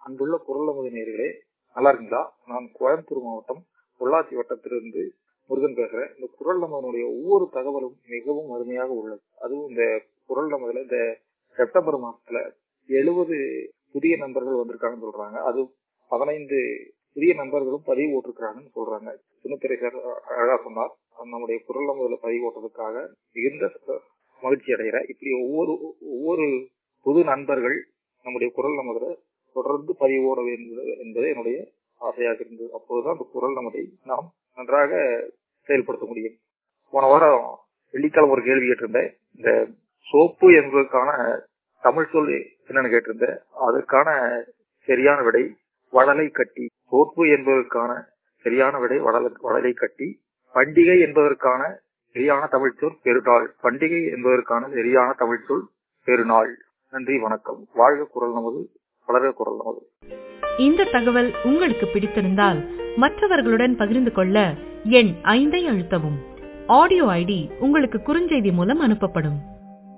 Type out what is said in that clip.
அன்புள்ள குரல் நமது நேர்களே நல்லா இருக்கீங்களா நான் கோயம்புத்தூர் மாவட்டம் பொள்ளாச்சி வட்டத்திலிருந்து முருகன் பேசுறேன் இந்த குரல் நமதனுடைய ஒவ்வொரு தகவலும் மிகவும் அருமையாக உள்ளது அதுவும் இந்த குரல் நமதுல இந்த செப்டம்பர் மாசத்துல எழுபது புதிய நண்பர்கள் வந்திருக்காங்கன்னு சொல்றாங்க அது பதினைந்து புதிய நண்பர்களும் பதிவு ஓட்டிருக்கிறாங்கன்னு சொல்றாங்க சின்னத்திரை சார் அழகா சொன்னார் நம்முடைய குரல் நமதுல பதிவு ஓட்டுறதுக்காக மிகுந்த மகிழ்ச்சி அடைகிறேன் இப்படி ஒவ்வொரு ஒவ்வொரு புது நண்பர்கள் நம்முடைய குரல் நமதுல தொடர்ந்து பதிவு ஓட வேண்டும் என்பது என்னுடைய ஆசையாக இருந்தது அப்போதுதான் அந்த குரல் நமதை நாம் நன்றாக செயல்படுத்த முடியும் போன வாரம் வெள்ளிக்கிழமை ஒரு கேள்வி கேட்டிருந்தேன் இந்த சோப்பு என்பதற்கான தமிழ் சொல் என்னன்னு கேட்டிருந்தேன் அதற்கான சரியான விடை வடலை கட்டி சோப்பு என்பதற்கான சரியான விடை வடலை வடலை கட்டி பண்டிகை என்பதற்கான சரியான தமிழ் சொல் பெருநாள் பண்டிகை என்பதற்கான சரியான தமிழ் சொல் பெருநாள் நன்றி வணக்கம் வாழ்க குரல் நமது வளர குரல் நமது இந்த தகவல் உங்களுக்கு பிடித்திருந்தால் மற்றவர்களுடன் பகிர்ந்து கொள்ள எண் ஐந்தை அழுத்தவும் ஆடியோ ஐடி உங்களுக்கு குறுஞ்செய்தி மூலம் அனுப்பப்படும்